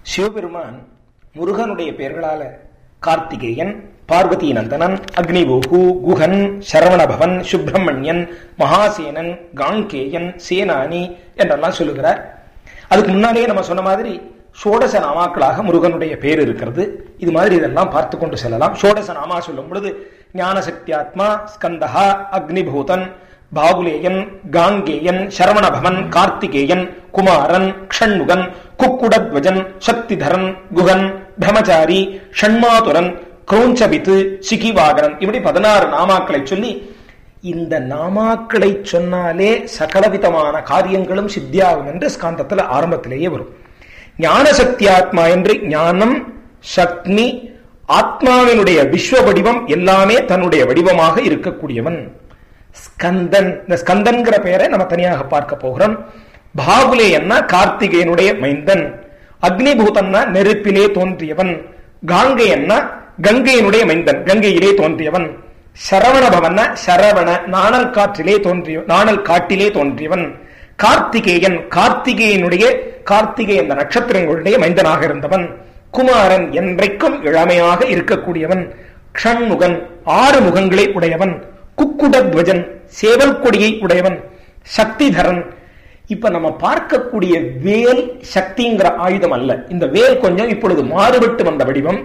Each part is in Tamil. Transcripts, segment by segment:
சிவபெருமான் முருகனுடைய பெயர்களால கார்த்திகேயன் பார்வதி நந்தனன் அக்னிபோகு குகன் சரவணபவன் சுப்பிரமணியன் மகாசேனன் காங்கேயன் சேனானி என்றெல்லாம் சொல்லுகிறார் அதுக்கு முன்னாலேயே நம்ம சொன்ன மாதிரி ஷோடச நாமாக்களாக முருகனுடைய பேர் இருக்கிறது இது மாதிரி இதெல்லாம் பார்த்து கொண்டு செல்லலாம் ஷோடச நாமா சொல்லும் பொழுது ஞானசக்தியாத்மா ஸ்கந்தஹா அக்னிபூதன் பாகுலேயன் காங்கேயன் சரவணபவன் கார்த்திகேயன் குமாரன் க்ஷண்முகன் குக்குடத்வஜன் சக்திதரன் குகன் பிரமச்சாரி ஷண்மாதுரன் கிரௌஞ்சபித்து சிகிவாகரன் இப்படி பதினாறு நாமாக்களை சொல்லி இந்த நாமாக்களை சொன்னாலே சகலவிதமான காரியங்களும் சித்தியாகும் என்று ஸ்காந்தத்துல ஆரம்பத்திலேயே வரும் ஞான சக்தியாத்மா என்று ஞானம் சக்தி ஆத்மாவினுடைய விஸ்வ வடிவம் எல்லாமே தன்னுடைய வடிவமாக இருக்கக்கூடியவன் ஸ்கந்தன் இந்த ஸ்கந்தன்கிற பெயரை நம்ம தனியாக பார்க்க போகிறோம் பாகுலேயன்னா கார்த்திகேயனுடைய மைந்தன் அக்னிபூதன்னா நெருப்பிலே தோன்றியவன் காங்கையன்னா கங்கையினுடைய மைந்தன் கங்கையிலே தோன்றியவன் சரவணபவன சரவண நாணல் காற்றிலே தோன்றிய நாணல் காட்டிலே தோன்றியவன் கார்த்திகேயன் கார்த்திகேயனுடைய கார்த்திகேய இந்த நட்சத்திரங்களுடைய மைந்தனாக இருந்தவன் குமாரன் என்றைக்கும் இளமையாக இருக்கக்கூடியவன் க்ஷண்முகன் ஆறு முகங்களை உடையவன் குக்குடத்வஜன் சேவல் கொடியை உடையவன் சக்திதரன் இப்ப நம்ம பார்க்கக்கூடிய வேல் சக்திங்கிற ஆயுதம் அல்ல இந்த வேல் கொஞ்சம் இப்பொழுது மாறுபட்டு வந்த வடிவம்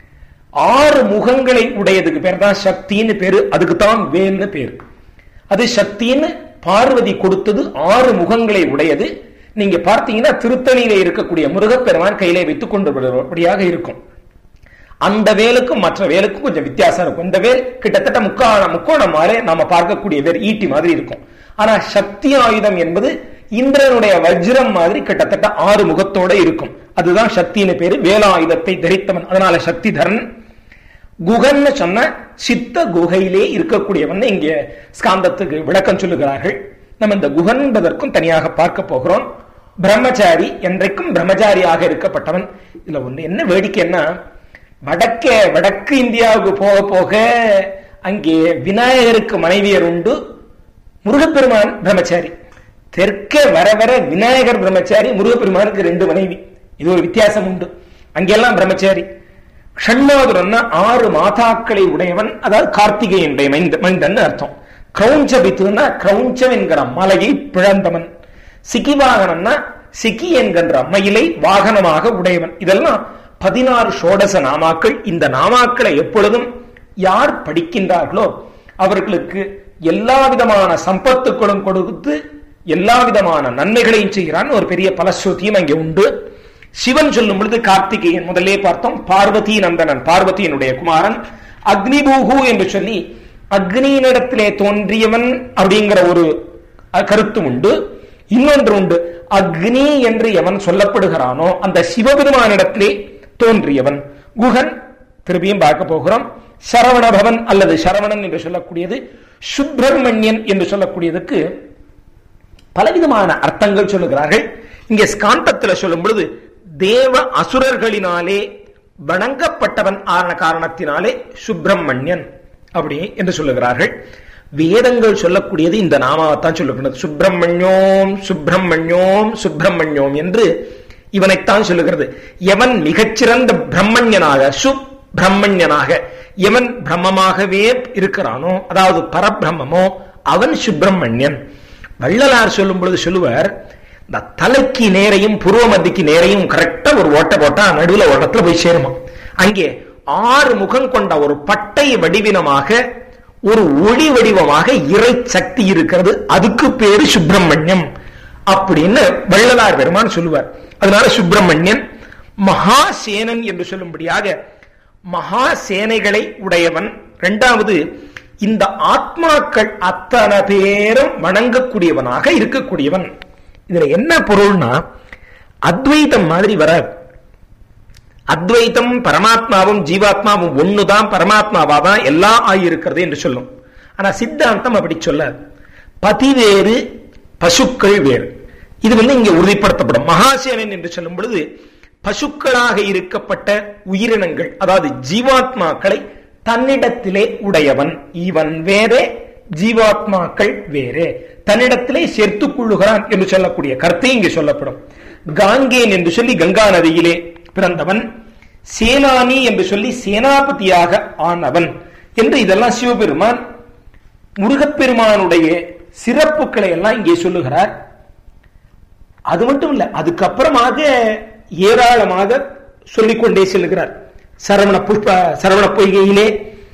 ஆறு முகங்களை உடையதுக்கு பேர் தான் சக்தின்னு பேரு அதுக்கு தான் வேல்னு பேர் அது சக்தின்னு பார்வதி கொடுத்தது ஆறு முகங்களை உடையது நீங்க பார்த்தீங்கன்னா திருத்தணியில இருக்கக்கூடிய முருகப்பெருமான் கையிலே வைத்துக் கொண்டபடியாக இருக்கும் அந்த வேலுக்கும் மற்ற வேலுக்கும் கொஞ்சம் வித்தியாசம் இருக்கும் இந்த வேல் கிட்டத்தட்ட முக்காண முக்கோணம் மாலே நாம பார்க்கக்கூடிய வேர் ஈட்டி மாதிரி இருக்கும் ஆனா சக்தி ஆயுதம் என்பது இந்திரனுடைய வஜ்ரம் மாதிரி கிட்டத்தட்ட ஆறு முகத்தோட இருக்கும் அதுதான் சக்தின்னு பேரு வேலாயுதத்தை தரித்தவன் அதனால சக்திதரன் குகன்னு சொன்ன சித்த குகையிலே இருக்கக்கூடியவன் இங்க ஸ்காந்தத்துக்கு விளக்கம் சொல்லுகிறார்கள் நம்ம இந்த குகன் என்பதற்கும் தனியாக பார்க்க போகிறோம் பிரம்மச்சாரி என்றைக்கும் பிரம்மச்சாரியாக இருக்கப்பட்டவன் இதுல ஒண்ணு என்ன வேடிக்கைன்னா வடக்கே வடக்கு இந்தியாவுக்கு போக போக அங்கே விநாயகருக்கு மனைவியர் உண்டு முருகப்பெருமான் பிரம்மச்சாரி தெற்கே வர வர விநாயகர் பிரம்மச்சாரி முருகப்பெருமானுக்கு ரெண்டு மனைவி இது ஒரு வித்தியாசம் உண்டு அங்கெல்லாம் பிரம்மச்சாரி ஷண்மாதுரன்னா ஆறு மாதாக்களை உடையவன் அதாவது கார்த்திகேயனுடைய மைந்த மைந்தன் அர்த்தம் கிரௌஞ்சபித்துனா கிரௌஞ்சம் என்கிற மலையை பிழந்தவன் சிக்கிவாகனம்னா சிக்கி என்கின்ற மயிலை வாகனமாக உடையவன் இதெல்லாம் பதினாறு ஷோடச நாமாக்கள் இந்த நாமாக்களை எப்பொழுதும் யார் படிக்கின்றார்களோ அவர்களுக்கு எல்லா விதமான சம்பத்துக்களும் கொடுத்து எல்லா விதமான நன்மைகளையும் செய்கிறான் ஒரு பெரிய பலஸ்ருதியும் அங்கே உண்டு சிவன் சொல்லும் பொழுது கார்த்திகேயன் முதல்லே பார்த்தோம் பார்வதி நந்தனன் பார்வதியினுடைய குமாரன் அக்னிபூகு என்று சொல்லி அக்னியினிடத்திலே தோன்றியவன் அப்படிங்கிற ஒரு கருத்து உண்டு இன்னொன்று உண்டு அக்னி என்று எவன் சொல்லப்படுகிறானோ அந்த சிவபெருமானிடத்திலே தோன்றியவன் குகன் திரும்பியும் பார்க்க போகிறோம் சரவணபவன் அல்லது சரவணன் என்று சொல்லக்கூடியது சுப்பிரமணியன் என்று சொல்லக்கூடியதுக்கு பலவிதமான அர்த்தங்கள் சொல்லுகிறார்கள் இங்கே ஸ்காந்தத்தில் சொல்லும் பொழுது தேவ அசுரர்களினாலே வணங்கப்பட்டவன் ஆன காரணத்தினாலே சுப்பிரமணியன் அப்படி என்று சொல்லுகிறார்கள் வேதங்கள் சொல்லக்கூடியது இந்த நாமாவத்தான் சொல்லப்படுது சுப்பிரமணியோம் சுப்பிரமணியோம் சுப்பிரமணியோம் என்று இவனைத்தான் சொல்லுகிறது எவன் மிகச்சிறந்த பிரம்மண்யனாக சுப்பிரமணியனாக எவன் பிரம்மமாகவே இருக்கிறானோ அதாவது பரபிரம்மமோ அவன் சுப்பிரமணியன் வள்ளலார் சொல்லும் பொழுது சொல்லுவார் இந்த தலைக்கு நேரையும் புருவ மத்திக்கு நேரையும் கரெக்டா ஒரு ஓட்ட போட்டா நடுவில் ஒரு இடத்துல போய் சேருமா அங்கே ஆறு முகம் கொண்ட ஒரு பட்டை வடிவினமாக ஒரு ஒளி வடிவமாக இறை சக்தி இருக்கிறது அதுக்கு பேரு சுப்பிரமணியம் அப்படின்னு வள்ளலார் பெருமான் சொல்லுவார் அதனால சுப்பிரமணியன் மகாசேனன் என்று சொல்லும்படியாக மகா சேனைகளை உடையவன் இரண்டாவது இந்த ஆத்மாக்கள் அத்தனை பேரும் வணங்கக்கூடியவனாக இருக்கக்கூடியவன் இதுல என்ன பொருள்னா அத்வைதம் மாதிரி வராது அத்வைத்தம் பரமாத்மாவும் ஜீவாத்மாவும் ஒண்ணுதான் பரமாத்மாவா தான் எல்லாம் ஆகியிருக்கிறது என்று சொல்லும் ஆனா சித்தாந்தம் அப்படி சொல்லாது பதி வேறு பசுக்கள் வேறு இது வந்து இங்க உறுதிப்படுத்தப்படும் மகாசேனன் என்று சொல்லும் பொழுது பசுக்களாக இருக்கப்பட்ட உயிரினங்கள் அதாவது ஜீவாத்மாக்களை தன்னிடத்திலே உடையவன் இவன் வேறே ஜீவாத்மாக்கள் வேறே தன்னிடத்திலே சேர்த்துக் கொள்ளுகிறான் என்று சொல்லக்கூடிய கருத்தை இங்கே சொல்லப்படும் காங்கேன் என்று சொல்லி கங்கா நதியிலே பிறந்தவன் சேனானி என்று சொல்லி சேனாபதியாக ஆனவன் என்று இதெல்லாம் சிவபெருமான் முருகப்பெருமானுடைய சிறப்புகளை எல்லாம் இங்கே சொல்லுகிறார் அது மட்டும் இல்ல அதுக்கப்புறமாக ஏராளமாக சொல்லிக்கொண்டே செல்கிறார் சரவண புஷ்ப சரவண பொய்கையிலே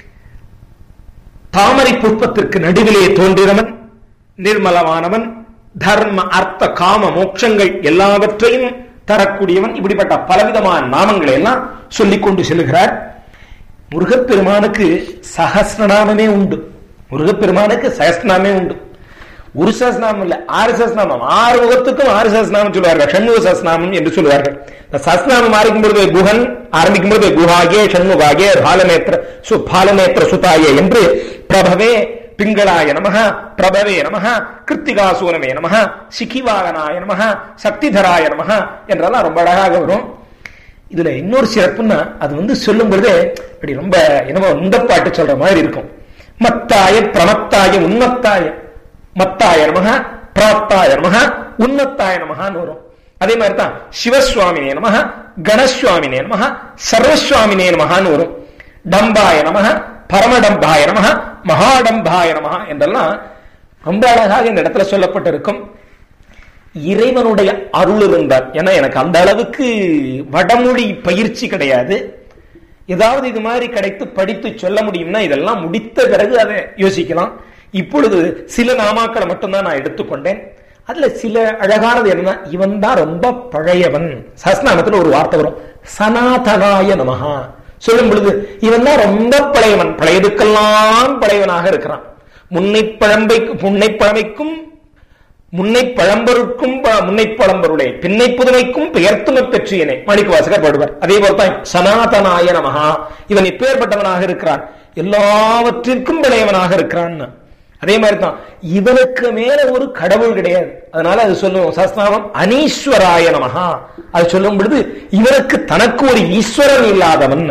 தாமரை புஷ்பத்திற்கு நடுவிலே தோன்றினவன் நிர்மலமானவன் தர்ம அர்த்த காம மோட்சங்கள் எல்லாவற்றையும் தரக்கூடியவன் இப்படிப்பட்ட பலவிதமான நாமங்களை எல்லாம் சொல்லிக் கொண்டு செல்கிறார் முருகப்பெருமானுக்கு சகசிரநாமமே உண்டு முருகப்பெருமானுக்கு சகசிரநாமே உண்டு ஒரு சஹஸ்நாமம் இல்ல ஆறு சஹஸ்நாமம் ஆறு முகத்துக்கும் ஆறு சஹஸ்நாமம் சொல்லுவார்கள் ஷண்முக சஹஸ்நாமம் என்று சொல்லுவார்கள் இந்த சஹஸ்நாமம் ஆரம்பிக்கும் பொழுது குஹன் ஆரம்பிக்கும் பொழுது குஹாகே ஷண்முகாகே பாலநேத்திர சு பாலநேத்திர சுதாயே என்று பிரபவே பிங்களாய நமக பிரபவே நமக கிருத்திகாசூனமே நமக சிக்கிவாகனாய நமக சக்திதராய நமக என்றெல்லாம் ரொம்ப அழகாக வரும் இதுல இன்னொரு சிறப்புன்னா அது வந்து சொல்லும் பொழுது அப்படி ரொம்ப என்னமோ இந்த பாட்டு சொல்ற மாதிரி இருக்கும் மத்தாய பிரமத்தாய உன்மத்தாய மத்தாய நமக பிராப்தாய நமக உன்னத்தாய நமகான்னு வரும் அதே மாதிரி தான் சிவசுவாமினே நமக கணசுவாமினே நமக சர்வசுவாமினே நமகான்னு வரும் டம்பாய நமக பரமடம்பாய நமக மகாடம்பாய நமக என்றெல்லாம் ரொம்ப அழகாக இந்த இடத்துல சொல்லப்பட்டிருக்கும் இறைவனுடைய அருள் இருந்தார் ஏன்னா எனக்கு அந்த அளவுக்கு வடமொழி பயிற்சி கிடையாது ஏதாவது இது மாதிரி கிடைத்து படித்து சொல்ல முடியும்னா இதெல்லாம் முடித்த பிறகு அதை யோசிக்கலாம் இப்பொழுது சில நாமாக்களை மட்டும்தான் நான் எடுத்துக்கொண்டேன் அதுல சில அழகானது என்னன்னா இவன் தான் ரொம்ப பழையவன் சஸ்நாமத்துல ஒரு வார்த்தை வரும் சனாதனாய நமகா சொல்லும் பொழுது இவன் தான் ரொம்ப பழையவன் பழையதுக்கெல்லாம் பழையவனாக இருக்கிறான் முன்னை பழம்பைக்கு முன்னை பழமைக்கும் முன்னை பழம்பருக்கும் முன்னை பழம்பருடைய பின்னை புதுமைக்கும் பெயர்த்துமை பெற்றியனை மாணிக்க வாசகர் பாடுவார் அதே போல்தான் சனாதனாய நமகா இவன் இப்பேற்பட்டவனாக இருக்கிறான் எல்லாவற்றிற்கும் விளையவனாக இருக்கிறான் அதே மாதிரி தான் இவனுக்கு மேல ஒரு கடவுள் கிடையாது அதனால அது சொல்லுவோம் சஸ்நாமம் அனீஸ்வராய நமகா அது சொல்லும் பொழுது இவனுக்கு தனக்கு ஒரு ஈஸ்வரன் இல்லாதவன்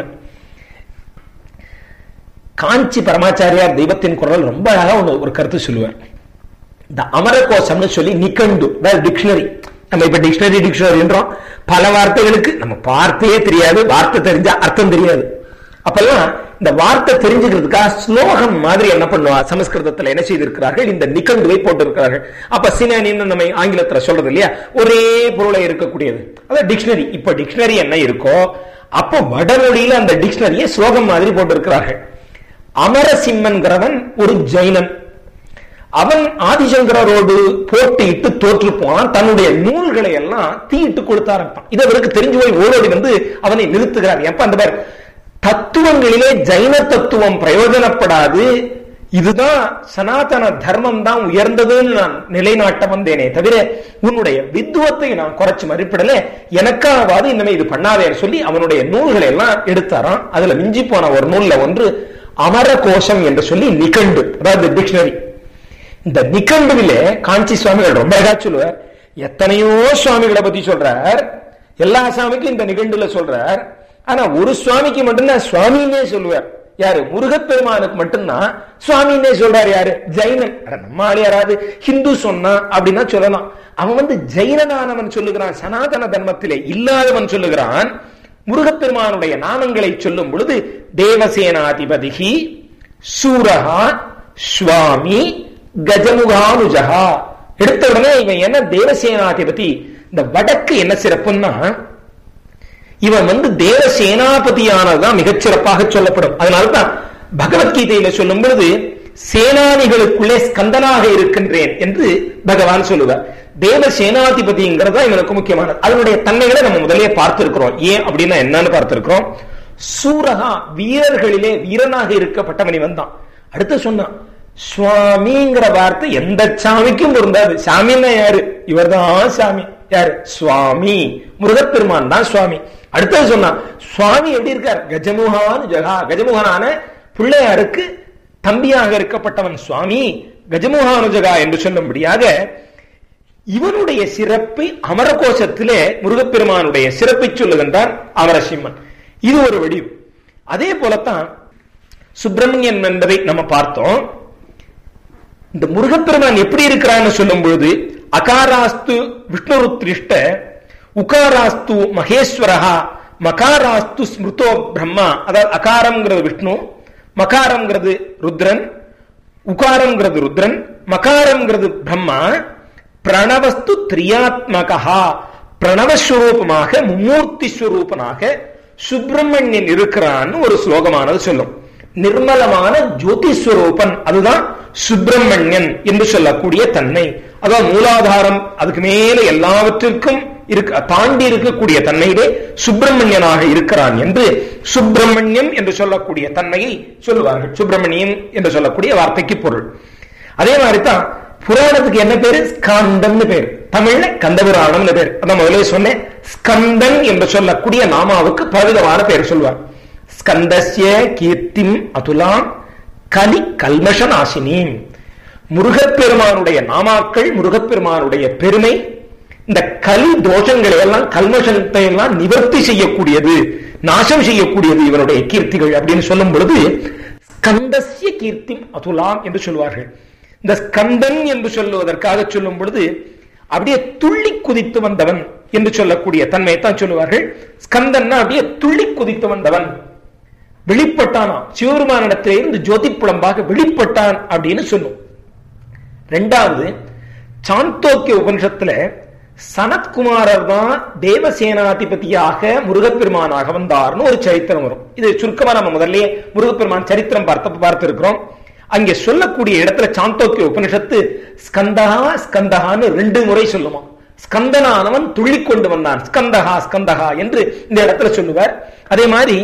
காஞ்சி பரமாச்சாரியார் தெய்வத்தின் குரல் ரொம்ப அழகா ஒன்று ஒரு கருத்து சொல்லுவார் இந்த அமரகோசம்னு சொல்லி நிக்கண்டு டிக்ஷனரி நம்ம இப்ப டிக்ஷனரி டிக்ஷனரி என்றோம் பல வார்த்தைகளுக்கு நம்ம வார்த்தையே தெரியாது வார்த்தை தெரிஞ்சா அர்த்தம் தெரியாது அப்பெல்லாம் இந்த வார்த்தை தெரிஞ்சுக்கிறதுக்காக ஸ்லோகம் மாதிரி என்ன பண்ணுவா சமஸ்கிருதத்துல என்ன செய்திருக்கிறார்கள் இந்த நிகண்டுவை போட்டிருக்கிறார்கள் அப்ப சினானின்னு நம்ம ஆங்கிலத்துல சொல்றது இல்லையா ஒரே பொருளை இருக்கக்கூடியது அதான் டிக்ஷனரி இப்ப டிக்ஷனரி என்ன இருக்கோ அப்போ வடமொழியில அந்த டிக்ஷனரியை ஸ்லோகம் மாதிரி போட்டிருக்கிறார்கள் அமரசிம்மன்கிறவன் ஒரு ஜெயினன் அவன் ஆதிசங்கரோடு போட்டியிட்டு தோற்று போனான் தன்னுடைய நூல்களை எல்லாம் தீயிட்டு கொடுத்த ஆரம்பிப்பான் இது அவருக்கு தெரிஞ்சு போய் ஓடோடி வந்து அவனை நிறுத்துகிறார் எப்ப அந்த பேர் தத்துவங்களிலே ஜைன தத்துவம் பிரயோஜனப்படாது இதுதான் சனாதன தர்மம் தான் உயர்ந்ததுன்னு நான் நிலைநாட்ட வந்தேனே தவிர உன்னுடைய வித்துவத்தை நான் குறைச்சு மதிப்பிடல எனக்காவது இனிமே இது பண்ணாதேன்னு சொல்லி அவனுடைய நூல்களை எல்லாம் எடுத்தாராம் அதுல மிஞ்சி போன ஒரு நூல்ல ஒன்று அமர கோஷம் என்று சொல்லி நிகண்டு அதாவது டிக்ஷனரி இந்த நிகண்டுவிலே காஞ்சி சுவாமிகள் ரொம்ப அழகா சொல்லுவார் எத்தனையோ சுவாமிகளை பத்தி சொல்றார் எல்லா சுவாமிக்கும் இந்த நிகண்டுல சொல்றார் ஆனா ஒரு சுவாமிக்கு மட்டும்தான் சுவாமின்னே சொல்லுவார் யாரு முருகப்பெருமானுக்கு மட்டும்தான் சுவாமின்னே சொல்றாரு யாரு ஜெயினன் நம்ம யாராவது ஹிந்து சொன்னா அப்படின்னா சொல்லலாம் அவன் வந்து ஜெயினனானவன் சொல்லுகிறான் சனாதன தர்மத்திலே இல்லாதவன் சொல்லுகிறான் முருகப்பெருமானுடைய நாமங்களை சொல்லும் பொழுது தேவசேனாதிபதிகி சூரகா சுவாமி கஜமுகானுஜகா எடுத்த உடனே இவன் என்ன தேவசேனாதிபதி இந்த வடக்கு என்ன சிறப்புன்னா இவன் வந்து தேவ சேனாபதியானதுதான் மிகச்சிறப்பாக சொல்லப்படும் அதனால்தான் பகவத்கீதையில சொல்லும் பொழுது சேனானிகளுக்குள்ளே ஸ்கந்தனாக இருக்கின்றேன் என்று பகவான் சொல்லுவார் தேவ சேனாதிபதிங்கிறதா இவனுக்கு முக்கியமானது அதனுடைய தன்மைகளை நம்ம முதலே பார்த்திருக்கிறோம் ஏன் அப்படின்னா என்னன்னு பார்த்திருக்கிறோம் சூரகா வீரர்களிலே வீரனாக இருக்கப்பட்டவன் இவன் தான் அடுத்து சொன்னான் சுவாமிங்கிற வார்த்தை எந்த சாமிக்கும் பொருந்தாது சாமின்னா யாரு இவர்தான் சாமி யாரு சுவாமி முருகப்பெருமான் தான் சுவாமி அடுத்தது சொன்னா சுவாமி எப்படி இருக்கார் கஜமுகான் ஜகா கஜமுகனான பிள்ளையாருக்கு தம்பியாக இருக்கப்பட்டவன் சுவாமி கஜமுகானுஜகா என்று சொல்லும்படியாக இவனுடைய சிறப்பை அமரகோஷத்திலே முருகப்பெருமானுடைய சிறப்பை சொல்லுகின்றான் அமரசிம்மன் இது ஒரு வடிவு அதே போலத்தான் சுப்பிரமணியன் என்பதை நம்ம பார்த்தோம் இந்த முருகப்பெருமான் எப்படி இருக்கிறான்னு சொல்லும் பொழுது அகாராஸ்து விஷ்ணுருத்ரிஷ்ட உகாராஸ்து மகேஸ்வரஹா மகாராஸ்து ஸ்மிருதோ பிரம்மா அதாவது அகாரம்ங்கிறது விஷ்ணு மகாரம்ங்கிறது ருத்ரன் உகாரம்ங்கிறது ருத்ரன் மகாரம்ங்கிறது பிரம்மா பிரணவஸ்து திரியாத்மகா பிரணவஸ்வரூபமாக மும்மூர்த்தி ஸ்வரூபனாக சுப்பிரமணியன் இருக்கிறான்னு ஒரு ஸ்லோகமானது சொல்லும் நிர்மலமான ஜோதிஸ்வரூபன் அதுதான் சுப்பிரமணியன் என்று சொல்லக்கூடிய தன்மை அதாவது மூலாதாரம் அதுக்கு மேல எல்லாவற்றிற்கும் இருக்க தாண்டி இருக்கக்கூடிய தன்மையிலே சுப்பிரமணியனாக இருக்கிறான் என்று சுப்பிரமணியம் என்று சொல்லக்கூடிய தன்மையை சொல்லுவார்கள் சுப்பிரமணியம் என்று சொல்லக்கூடிய வார்த்தைக்கு பொருள் அதே மாதிரி தான் புராணத்துக்கு என்ன பேரு ஸ்கந்தம்னு பேர் தமிழ்ல கந்தபுராணம்னு பேர் அதான் முதலே சொன்னேன் ஸ்கந்தன் என்று சொல்லக்கூடிய நாமாவுக்கு பலவிதமான பேர் சொல்வார் ஸ்கந்தஸ்ய கீர்த்திம் அதுலாம் கலி கல்மஷ நாசினி முருகப்பெருமானுடைய நாமாக்கள் முருகப்பெருமானுடைய பெருமை இந்த கலி தோஷங்களை எல்லாம் கல்மஷத்தை எல்லாம் நிவர்த்தி செய்யக்கூடியது நாசம் செய்யக்கூடியது இவனுடைய கீர்த்திகள் அப்படின்னு சொல்லும் பொழுது ஸ்கந்தஸ்ய கீர்த்திம் அதுலாம் என்று சொல்வார்கள் இந்த ஸ்கந்தன் என்று சொல்லுவதற்காக சொல்லும் பொழுது அப்படியே துள்ளி குதித்து வந்தவன் என்று சொல்லக்கூடிய தன்மையை தான் சொல்லுவார்கள் ஸ்கந்தன்னா அப்படியே துள்ளி குதித்து வந்தவன் வெளிப்பட்டானா சிவபெருமானிடத்திலே இருந்து ஜோதி புலம்பாக வெளிப்பட்டான் அப்படின்னு சொல்லும் ரெண்டாவது சாந்தோக்கிய உபனிஷத்துல சனத்குமாரர் தான் தேவசேனாதிபதியாக முருகப்பெருமானாக வந்தார்னு ஒரு சரித்திரம் வரும் இது சுருக்கமா நம்ம முதல்லயே முருகப்பெருமான் சரித்திரம் பார்த்த பார்த்து இருக்கிறோம் அங்கே சொல்லக்கூடிய இடத்துல சாந்தோக்கிய உபனிஷத்து ஸ்கந்தகா ஸ்கந்தகான்னு ரெண்டு முறை சொல்லுமா ஸ்கந்தனானவன் துள்ளி கொண்டு வந்தான் ஸ்கந்தகா ஸ்கந்தகா என்று இந்த இடத்துல சொல்லுவார் அதே மாதிரி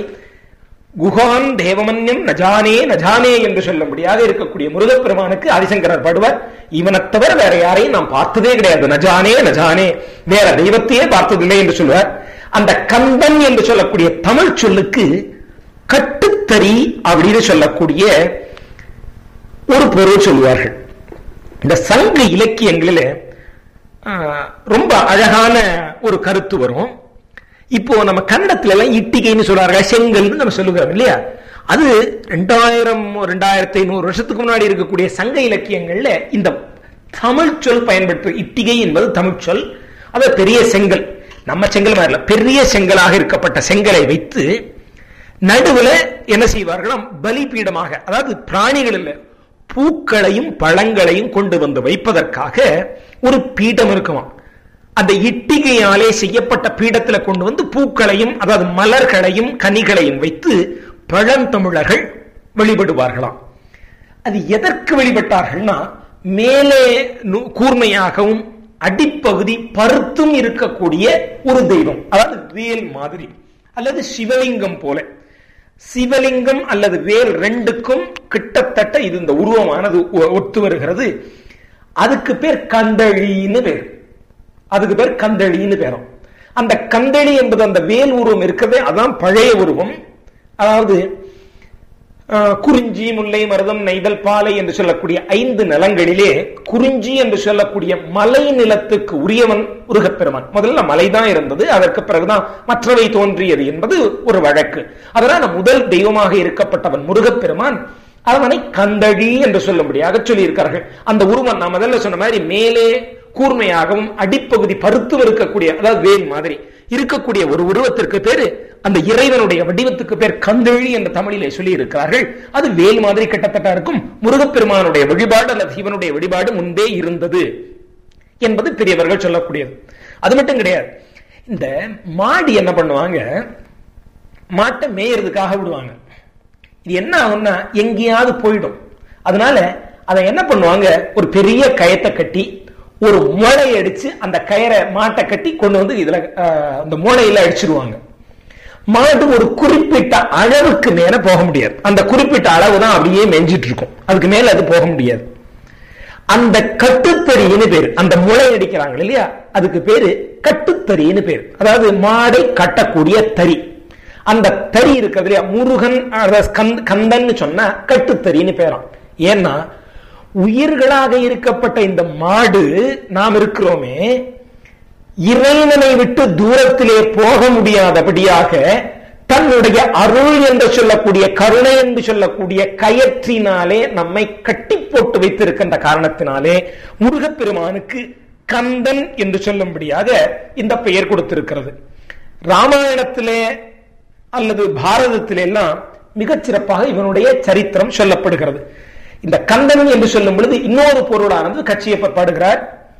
குகான் தேவமன்யம் நஜானே நஜானே என்று சொல்லும்படியாக இருக்கக்கூடிய முருகப்பெருமானுக்கு ஆதிசங்கரர் பாடுவார் இவனை தவிர வேற யாரையும் நான் பார்த்ததே கிடையாது நஜானே நஜானே வேற தெய்வத்தையே பார்த்ததில்லை என்று சொல்லுவார் அந்த கந்தன் என்று சொல்லக்கூடிய தமிழ் சொல்லுக்கு கட்டுத்தறி அப்படின்னு சொல்லக்கூடிய ஒரு பொருள் சொல்லுவார்கள் இந்த சங்க இலக்கியங்களில் ரொம்ப அழகான ஒரு கருத்து வரும் இப்போ நம்ம கன்னடத்துல எல்லாம் இட்டிகைன்னு சொல்றாங்க செங்கல்னு நம்ம சொல்லுகிறோம் இல்லையா அது ரெண்டாயிரம் ரெண்டாயிரத்தி ஐநூறு வருஷத்துக்கு முன்னாடி இருக்கக்கூடிய சங்க இலக்கியங்கள்ல இந்த தமிழ் சொல் பயன்படுத்து இட்டிகை என்பது தமிழ் சொல் அது பெரிய செங்கல் நம்ம செங்கல் மாதிரி பெரிய செங்கலாக இருக்கப்பட்ட செங்கலை வைத்து நடுவுல என்ன செய்வார்களாம் பலிபீடமாக அதாவது பிராணிகள் இல்லை பூக்களையும் பழங்களையும் கொண்டு வந்து வைப்பதற்காக ஒரு பீடம் இருக்குமா அந்த இட்டிகையாலே செய்யப்பட்ட பீடத்துல கொண்டு வந்து பூக்களையும் அதாவது மலர்களையும் கனிகளையும் வைத்து பழந்தமிழர்கள் வழிபடுவார்களாம் அது எதற்கு வழிபட்டார்கள்னா மேலே கூர்மையாகவும் அடிப்பகுதி பருத்தும் இருக்கக்கூடிய ஒரு தெய்வம் அதாவது வேல் மாதிரி அல்லது சிவலிங்கம் போல சிவலிங்கம் அல்லது வேல் ரெண்டுக்கும் கிட்டத்தட்ட இது இந்த உருவமானது ஒத்து வருகிறது அதுக்கு பேர் கந்தழின்னு பேர் அதுக்கு பேர் கந்தளின்னு பேரும் அந்த கந்தளி என்பது அந்த வேல் உருவம் இருக்கிறதே அதான் பழைய உருவம் அதாவது குறிஞ்சி முல்லை மருதம் நெய்தல் பாலை என்று சொல்லக்கூடிய ஐந்து நிலங்களிலே குறிஞ்சி என்று சொல்லக்கூடிய மலை நிலத்துக்கு உரியவன் முருகப்பெருமான் முதல்ல மலைதான் இருந்தது அதற்கு பிறகுதான் மற்றவை தோன்றியது என்பது ஒரு வழக்கு அதனால முதல் தெய்வமாக இருக்கப்பட்டவன் முருகப்பெருமான் அவனை கந்தழி என்று சொல்லும்படியாக சொல்லியிருக்கிறார்கள் அந்த உருவம் நான் முதல்ல சொன்ன மாதிரி மேலே கூர்மையாகவும் அடிப்பகுதி பருத்து இருக்கக்கூடிய அதாவது வேல் மாதிரி இருக்கக்கூடிய ஒரு உருவத்திற்கு பேரு அந்த இறைவனுடைய வடிவத்துக்கு பேர் கந்தழி என்ற தமிழிலே சொல்லி இருக்கிறார்கள் அது வேல் மாதிரி கிட்டத்தட்ட இருக்கும் முருகப்பெருமானுடைய வழிபாடு அல்லது சிவனுடைய வழிபாடு முன்பே இருந்தது என்பது பெரியவர்கள் சொல்லக்கூடியது அது மட்டும் கிடையாது இந்த மாடி என்ன பண்ணுவாங்க மாட்டை மேயறதுக்காக விடுவாங்க இது என்ன ஆகும்னா எங்கேயாவது போயிடும் அதனால அதை என்ன பண்ணுவாங்க ஒரு பெரிய கயத்தை கட்டி ஒரு முளை அடிச்சு அந்த கயரை மாட்டை கட்டி கொண்டு வந்து இதுல அந்த மூளையில அடிச்சிருவாங்க மாடு ஒரு குறிப்பிட்ட அளவுக்கு மேல போக முடியாது அந்த குறிப்பிட்ட அளவு தான் அப்படியே மெஞ்சிட்டு இருக்கும் அதுக்கு மேல அது போக முடியாது அந்த கட்டுத்தறின்னு பேரு அந்த முளை அடிக்கிறாங்க இல்லையா அதுக்கு பேரு கட்டுத்தறின்னு பேரு அதாவது மாடை கட்டக்கூடிய தறி அந்த தறி இருக்கிறது இல்லையா முருகன் கந்தன்னு சொன்னா கட்டுத்தறின்னு பேராம் ஏன்னா உயிர்களாக இருக்கப்பட்ட இந்த மாடு நாம் இருக்கிறோமே இறைவனை விட்டு தூரத்திலே போக முடியாதபடியாக தன்னுடைய அருள் என்று சொல்லக்கூடிய கருணை என்று சொல்லக்கூடிய கயற்றினாலே நம்மை கட்டி போட்டு வைத்திருக்கின்ற காரணத்தினாலே முருகப்பெருமானுக்கு கந்தன் என்று சொல்லும்படியாக இந்த பெயர் கொடுத்திருக்கிறது ராமாயணத்திலே அல்லது பாரதத்திலே எல்லாம் மிகச் சிறப்பாக இவனுடைய சரித்திரம் சொல்லப்படுகிறது இந்த கந்தன் என்று சொல்லும் பொழுது இன்னொரு பொருளானது கட்சியப்படுகிறார்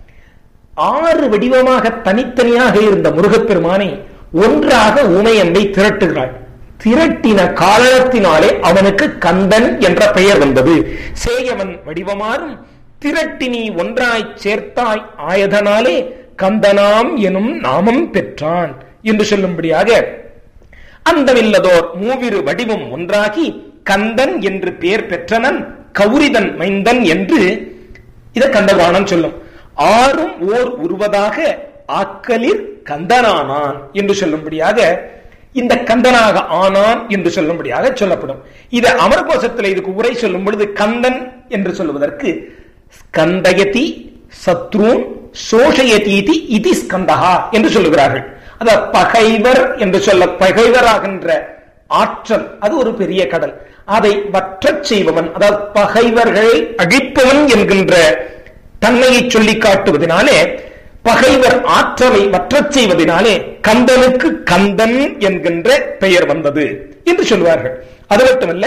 ஆறு வடிவமாக தனித்தனியாக இருந்த முருகப்பெருமானை ஒன்றாக உமையம்பை திரட்டுகிறாள் திரட்டின காரணத்தினாலே அவனுக்கு கந்தன் என்ற பெயர் வந்தது சேயவன் வடிவமாறும் திரட்டினி ஒன்றாய் சேர்த்தாய் ஆயதனாலே கந்தனாம் எனும் நாமம் பெற்றான் என்று சொல்லும்படியாக அந்தமில்லதோர் மூவிரு வடிவம் ஒன்றாகி கந்தன் என்று பெயர் பெற்றனன் கௌரிதன் மைந்தன் என்று இத கந்தபுராணம் சொல்லும் ஆறும் ஓர் உருவதாக ஆக்கலிர் கந்தனானான் என்று சொல்லும்படியாக இந்த கந்தனாக ஆனான் என்று சொல்லும்படியாக சொல்லப்படும் இது அமரகோசத்தில் இதுக்கு உரை சொல்லும் பொழுது கந்தன் என்று சொல்லுவதற்கு ஸ்கந்தயதி சத்ரூன் சோஷயதீதி இதி ஸ்கந்தகா என்று சொல்லுகிறார்கள் அத பகைவர் என்று சொல்ல பகைவராகின்ற ஆற்றல் அது ஒரு பெரிய கடல் அதை வற்றச் செய்பவன் அதாவது பகைவர்களை அழிப்பவன் என்கின்ற தன்மையை சொல்லி காட்டுவதனாலே பகைவர் ஆற்றலை வற்றச் செய்வதனாலே கந்தனுக்கு கந்தன் என்கின்ற பெயர் வந்தது என்று சொல்வார்கள் அது மட்டுமல்ல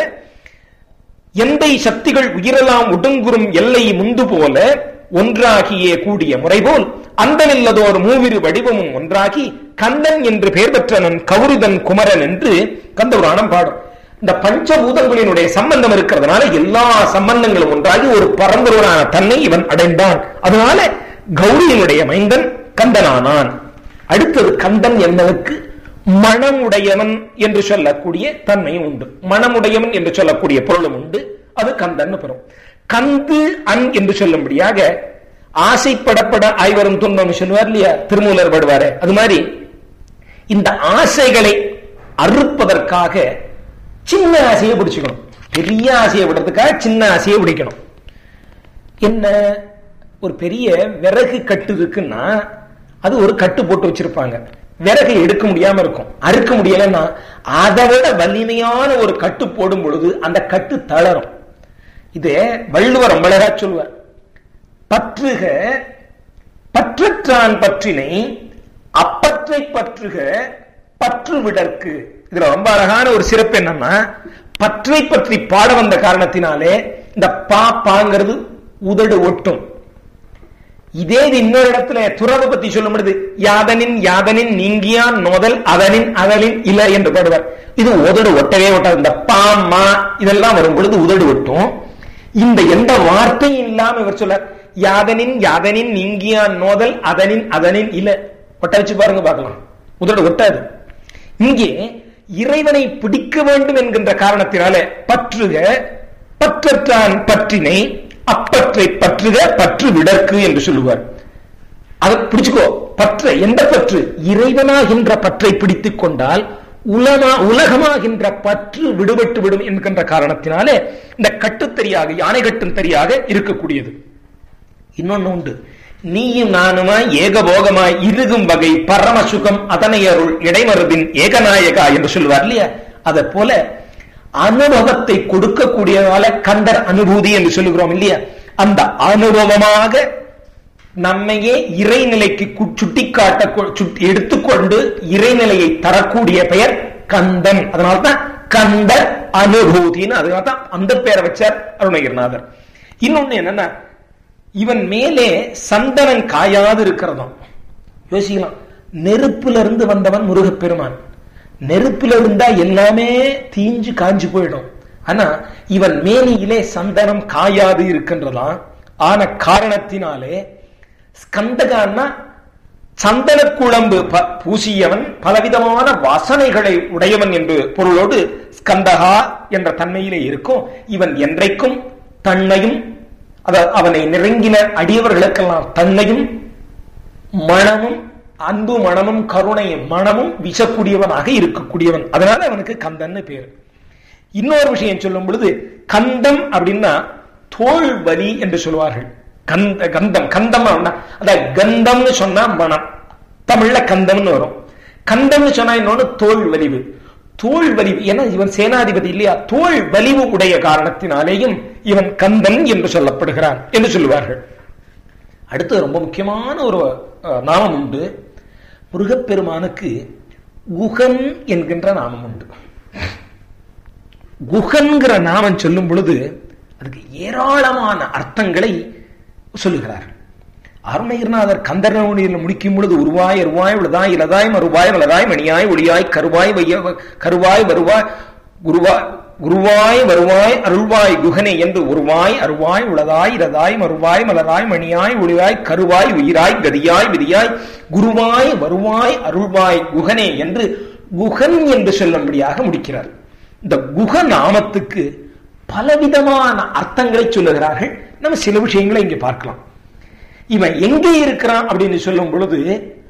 எந்தை சக்திகள் உயிரெல்லாம் ஒடுங்குறும் எல்லை முந்து போல ஒன்றாகியே கூடிய முறை போல் அந்தமில்லதோர் மூவிரு வடிவமும் ஒன்றாகி கந்தன் என்று பெயர் பெற்றனன் கௌரிதன் குமரன் என்று கந்தபுராணம் பாடும் இந்த பஞ்சபூதங்களினுடைய சம்பந்தம் இருக்கிறதுனால எல்லா சம்பந்தங்களும் ஒன்றாகி ஒரு பரம்பொருளான தன்னை இவன் அடைந்தான் அதனால கௌரியினுடைய மைந்தன் கந்தனானான் அடுத்தது கந்தன் என்பதற்கு மனமுடையவன் என்று சொல்லக்கூடிய தன்மையும் உண்டு மனமுடையவன் என்று சொல்லக்கூடிய பொருளும் உண்டு அது கந்தன் பெறும் கந்து அன் என்று சொல்லும்படியாக ஆசைப்படப்பட ஐவரும் துன்பம் சொல்லுவார் இல்லையா திருமூலர் படுவாரு அது மாதிரி இந்த ஆசைகளை அறுப்பதற்காக சின்ன ஆசையை பிடிச்சுக்கணும் பெரிய ஆசையை விடுறதுக்காக சின்ன ஆசையை பிடிக்கணும் என்ன ஒரு பெரிய விறகு கட்டு இருக்குன்னா அது ஒரு கட்டு போட்டு வச்சிருப்பாங்க விறகு எடுக்க முடியாம இருக்கும் அறுக்க முடியலன்னா அதை விட வலிமையான ஒரு கட்டு போடும் பொழுது அந்த கட்டு தளரும் இது வள்ளுவர் ரொம்ப அழகா சொல்லுவார் பற்றுக பற்றற்றான் பற்றினை அப்பற்றை பற்றுக பற்று விடற்கு இதுல ரொம்ப அழகான ஒரு சிறப்பு என்னன்னா பற்றை பற்றி பாட வந்த காரணத்தினாலே இந்த பா பாங்கிறது உதடு ஒட்டும் இதே இது இன்னொரு இடத்துல துறவை பத்தி சொல்லும் பொழுது யாதனின் யாதனின் நீங்கியான் நோதல் அதனின் அதனின் இல என்று பாடுவார் இது உதடு ஒட்டவே ஒட்டாது இந்த பா மா இதெல்லாம் வரும் பொழுது உதடு ஒட்டும் இந்த எந்த வார்த்தையும் இல்லாம இவர் சொல்ல யாதனின் யாதனின் நீங்கியான் நோதல் அதனின் அதனின் இல ஒட்ட வச்சு பாருங்க பார்க்கலாம் உதடு ஒட்டாது இங்கே இறைவனை பிடிக்க வேண்டும் என்கின்ற காரணத்தினால பற்றுக பற்றற்றான் பற்றினை அப்பற்றை பற்றுக பற்று விடற்கு என்று சொல்லுவார் அதை பிடிச்சுக்கோ பற்ற எந்த பற்று இறைவனாகின்ற பற்றை பிடித்துக் கொண்டால் உலமா உலகமாகின்ற பற்று விடுபட்டு விடும் என்கின்ற காரணத்தினாலே இந்த கட்டுத்தறியாக யானை கட்டும் தறியாக இருக்கக்கூடியது இன்னொன்னு உண்டு நீயும் நானுமாய் ஏகபோகமாய் இருகும் வகை பரமசுகம் அதனை அருள் இடைமருதின் ஏகநாயகா என்று சொல்லுவார் இல்லையா அதை போல அனுபவத்தை கொடுக்கக்கூடியதால கண்டர் அனுபூதி என்று சொல்லுகிறோம் இல்லையா அந்த அனுபவமாக நம்மையே இறைநிலைக்கு சுட்டிக்காட்ட சுட்டி எடுத்துக்கொண்டு இறைநிலையை தரக்கூடிய பெயர் கந்தன் அதனால்தான் கந்த அனுபூதின்னு அதனால்தான் அந்த பெயரை வச்சார் அருணகிரிநாதர் இன்னொன்னு என்னன்னா இவன் மேலே சந்தனம் காயாது இருக்கிறதாம் யோசிக்கலாம் நெருப்புல இருந்து வந்தவன் முருகப்பெருமான் நெருப்புல இருந்தா எல்லாமே தீஞ்சு காஞ்சு போயிடும் ஆனா இவன் மேனியிலே சந்தனம் காயாது இருக்கின்றதாம் ஆன காரணத்தினாலே ஸ்கந்தகான்னா சந்தன குழம்பு பூசியவன் பலவிதமான வாசனைகளை உடையவன் என்று பொருளோடு ஸ்கந்தகா என்ற தன்மையிலே இருக்கும் இவன் என்றைக்கும் தன்னையும் அவனை நெருங்கின அடியவர்களுக்கெல்லாம் தன்னையும் மனமும் அன்பு மனமும் கருணையும் மனமும் வீசக்கூடியவனாக இருக்கக்கூடியவன் அதனால அவனுக்கு கந்தன்னு பேர் இன்னொரு விஷயம் சொல்லும் பொழுது கந்தம் அப்படின்னா தோல் வலி என்று சொல்லுவார்கள் கந்த கந்தம் கந்தம் அதான் கந்தம்னு சொன்னா மனம் தமிழ்ல கந்தம்னு வரும் கந்தம்னு சொன்னா இன்னொன்னு தோல் வலிவு தோல் வலிவு ஏன்னா இவன் சேனாதிபதி இல்லையா தோல் வலிவு உடைய காரணத்தினாலேயும் இவன் கந்தன் என்று சொல்லப்படுகிறான் என்று சொல்லுவார்கள் அடுத்து ரொம்ப முக்கியமான ஒரு நாமம் உண்டு முருகப்பெருமானுக்கு குகன் என்கின்ற நாமம் உண்டு குகன்கிற நாமம் சொல்லும் பொழுது அதுக்கு ஏராளமான அர்த்தங்களை சொல்லுகிறார் அருணகிரிநாதர் கந்தரவணியில் முடிக்கும் பொழுது உருவாய் அருவாய் உளதாய் இலதாய் மறுவாய் வளராய் மணியாய் ஒளியாய் கருவாய் வைய கருவாய் வருவாய் குருவாய் குருவாய் வருவாய் அருள்வாய் குகனே என்று உருவாய் அருவாய் உளதாய் இரதாய் மறுவாய் மலராய் மணியாய் ஒளியாய் கருவாய் உயிராய் கதியாய் விதியாய் குருவாய் வருவாய் அருள்வாய் குகனே என்று குகன் என்று சொல்லும்படியாக முடிக்கிறார் இந்த குக நாமத்துக்கு பலவிதமான அர்த்தங்களை சொல்லுகிறார்கள் நம்ம சில விஷயங்களை இங்கே பார்க்கலாம் இவன் எங்கே இருக்கிறான் அப்படின்னு சொல்லும் பொழுது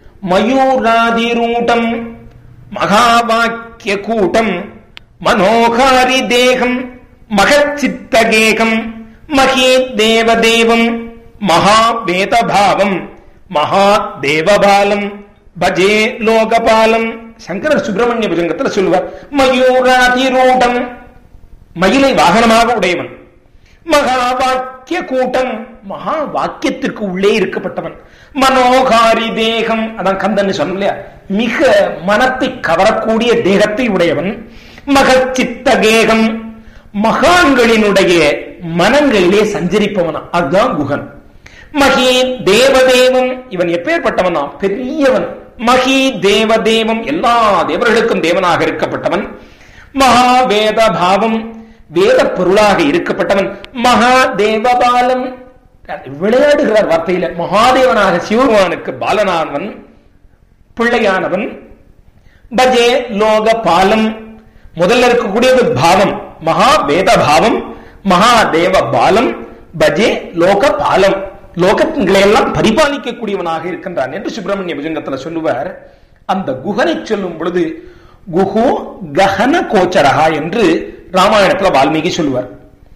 மயூராதிரூடம் மகாவாக்கிய கூட்டம் மனோகாரி தேகம் மகச்சித்தகேகம் மகே தேவதேவம் மகா வேதபாவம் மகா தேவபாலம் பஜே லோகபாலம் சங்கரர் சுப்பிரமணிய புஜங்கத்தில் சொல்லுவார் மயூராதிரூடம் மயிலை வாகனமாக உடையவன் மகா வாக்கிய கூட்டம் மகா வாக்கியத்திற்கு உள்ளே இருக்கப்பட்டவன் மனோகாரி தேகம் அதான் கந்தன் சொன்ன இல்லையா மிக மனத்தை கவரக்கூடிய தேகத்தை உடையவன் மகச்சித்த கேகம் மகான்களினுடைய மனங்களிலே சஞ்சரிப்பவனா அதுதான் குகன் மகி தேவதேவம் இவன் எப்பேற்பட்டவனா பெரியவன் மகி தேவதேவம் எல்லா தேவர்களுக்கும் தேவனாக இருக்கப்பட்டவன் மகா வேத பாவம் வேத பொருளாக இருக்கப்பட்டவன் மகா தேவபாலம் விளையாடுகிறார் வார்த்தையில மகாதேவனாக சிவபெருமானுக்கு பாலனானவன் பிள்ளையானவன் பஜே லோக பாலம் முதல்ல இருக்கக்கூடியது பாவம் மகா வேத பாவம் மகாதேவ பாலம் பஜே லோக பாலம் லோகங்களை எல்லாம் பரிபாலிக்கக்கூடியவனாக இருக்கின்றான் என்று சுப்பிரமணிய புஜங்கத்துல சொல்லுவார் அந்த குகனை சொல்லும் பொழுது குஹு கஹன கோச்சரகா என்று ராமாயணத்துல வால்மீகி சொல்லுவார்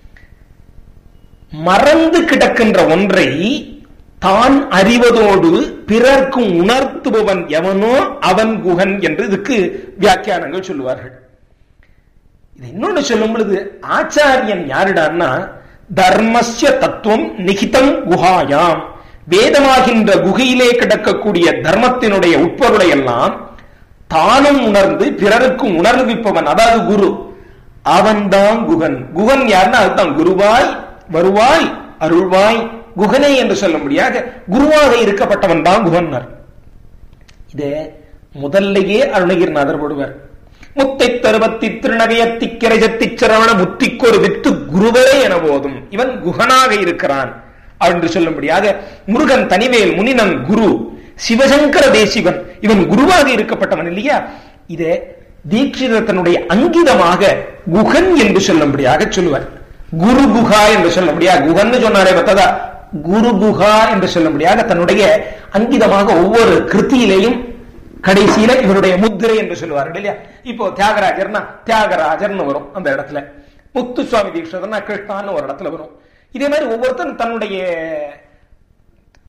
மறந்து கிடக்கின்ற ஒன்றை தான் அறிவதோடு பிறர்க்கும் உணர்த்துபவன் எவனோ அவன் குகன் என்று இதுக்கு வியாக்கியானங்கள் சொல்லுவார்கள் இது இன்னொன்னு சொல்லும் பொழுது ஆச்சாரியன் யாருடான்னா தர்மஸ்ய தத்துவம் நிகிதம் குஹாயாம் வேதமாகின்ற குகையிலே கிடக்கக்கூடிய தர்மத்தினுடைய உட்பொருளை எல்லாம் தானும் உணர்ந்து பிறருக்கும் உணர்விப்பவன் அதாவது குரு அவன்தான் குகன் குகன் யாருன்னா அதுதான் குருவாய் வருவாய் அருள்வாய் குகனே என்று சொல்லும்படியாக குருவாக இருக்கப்பட்டவன் தான் குகன்னர் இத முதல்லையே அருணகிரிநாதர் போடுவார் முத்தை தருவத்தி திருநகையத்தி கிரைஜத்தி சரவண முத்திக்கொரு வித்து குருவே என போதும் இவன் குகனாக இருக்கிறான் என்று சொல்லும்படியாக முருகன் தனிவேல் முனினன் குரு சிவசங்கர தேசிவன் இவன் குருவாக இருக்கப்பட்டவன் இல்லையா இதை தீட்சிதத்தினுடைய அங்கிதமாக குகன் என்று சொல்லும்படியாக சொல்லுவார் குரு குஹா என்று சொல்லும்படியாக குகன் சொன்னாரே பார்த்ததா குரு குஹா என்று சொல்லும்படியாக தன்னுடைய அங்கிதமாக ஒவ்வொரு கிருத்தியிலேயும் கடைசியில இவருடைய முத்திரை என்று சொல்லுவார்கள் இல்லையா இப்போ தியாகராஜர்னா தியாகராஜர்னு வரும் அந்த இடத்துல முத்து சுவாமி தீட்சிதர்னா கிருஷ்ணான்னு ஒரு இடத்துல வரும் இதே மாதிரி ஒவ்வொருத்தரும் தன்னுடைய